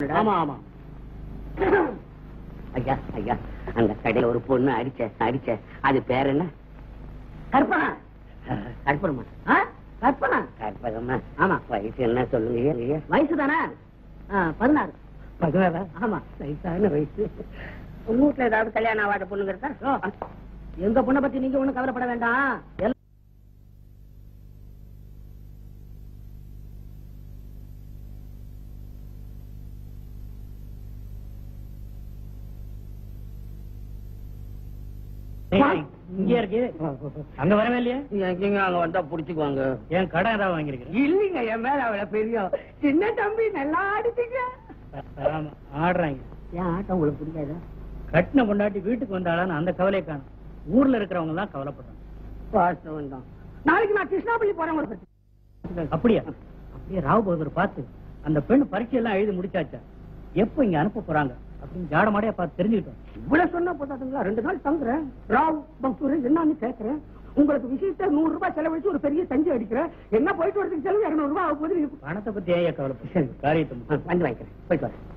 ஆமா ஆமா ஐயா ஐயா அந்த கடையில ஒரு பொண்ணு அடிச்ச அடிச்ச அது பேர் என்ன கற்பனா கற்பகமா ஆ? கற்பனா கற்பகமா ஆமா வயசு என்ன சொல்லுங்க ஐயா வயசு தானே பதினாறு பதினாறா ஆமா வயசான வயசு உங்க வீட்டுல ஏதாவது கல்யாணம் ஆகாத பொண்ணுங்க இருக்கா ஓ, எங்க பொண்ணை பத்தி நீங்க ஒண்ணும் கவலைப்பட வேண்டாம் எல்லாம் இங்கே இருக்கு அங்க வரவே இல்லையா எங்கெங்க அங்க வந்தா புடிச்சுக்குவாங்க ஏன் கடன் ஏதாவது வாங்கியிருக்கிறேன் இல்லைங்க என் மேல அவளை பெரிய சின்ன தம்பி நல்லா அடிச்சுங்க ஆடுறாங்க ஏன் ஆட்டம் உங்களுக்கு பிடிக்காதா கட்டின பொண்டாட்டி வீட்டுக்கு வந்தாளான்னு அந்த கவலையை காணும் ஊர்ல இருக்கிறவங்க தான் கவலைப்படுறாங்க வாஸ்தவம் தான் நாளைக்கு நான் கிருஷ்ணாபள்ளி போறேன் ஒரு பத்தி அப்படியா அப்படியே ராவ் பகதூர் பார்த்து அந்த பெண் பரீட்சை எல்லாம் எழுதி முடிச்சாச்சா எப்போ இங்க அனுப்ப போறாங்க அப்படின்னு ஜாட மாடையா பார்த்து தெரிஞ்சுக்கிட்டோம் இவ்வளவு சொன்னா போதாதுங்களா ரெண்டு நாள் தங்குறேன் ராவ் பக்தூர் என்னன்னு கேக்குறேன் உங்களுக்கு விஷயத்த நூறு ரூபாய் செலவழிச்சு ஒரு பெரிய தஞ்சை அடிக்கிறேன் என்ன போயிட்டு வரதுக்கு செலவு இருநூறு ரூபாய் ஆகும் போது பணத்தை பத்தி ஏன் கவலைப்படுறேன் காரியத்தை வந்து வாங்கிக்கிறேன் போயிட்டு வரேன்